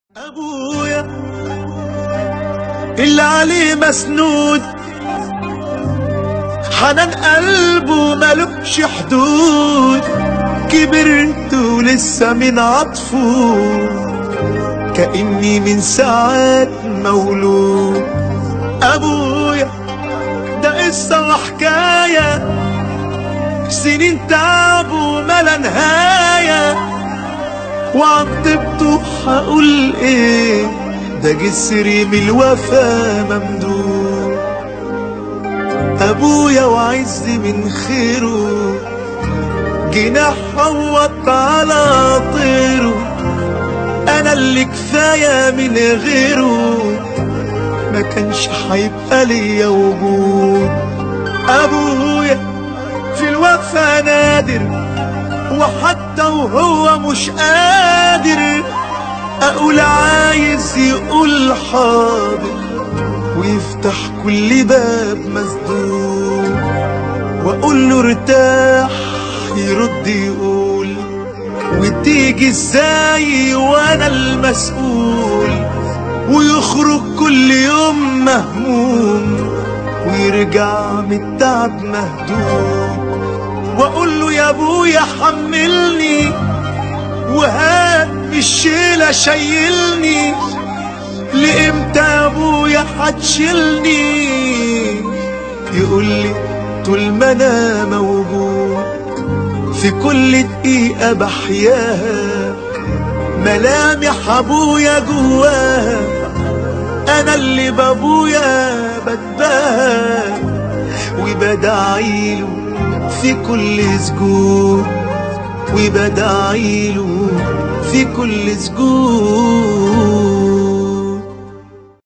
ابويا اللي عليه مسنود حنان قلبه ملوش حدود كبرت ولسه من عطفه كأني من ساعات مولود أبويا ده قصة وحكاية سنين تعب وملا نهاية وعن طيبته هقول ايه ده جسري من الوفا ممدود ابويا وعز من خيره جناح عوض على طيره انا اللي كفايه من غيره ما كانش هيبقى ليا وجود ابويا في الوفا نادر وحتى وهو مش قادر اقول عايز يقول حاضر ويفتح كل باب مسدود واقول له ارتاح يرد يقول وتيجي ازاي وانا المسؤول ويخرج كل يوم مهموم ويرجع من التعب مهدود واقول له يا ابويا حملني وهات الشيله شيلني لامتى يا ابويا هتشيلني يقول لي طول ما انا موجود في كل دقيقه بحياها ملامح ابويا جواها انا اللي بابويا بتباهى وبدعيله في كل سجود وبدعيله في كل سجود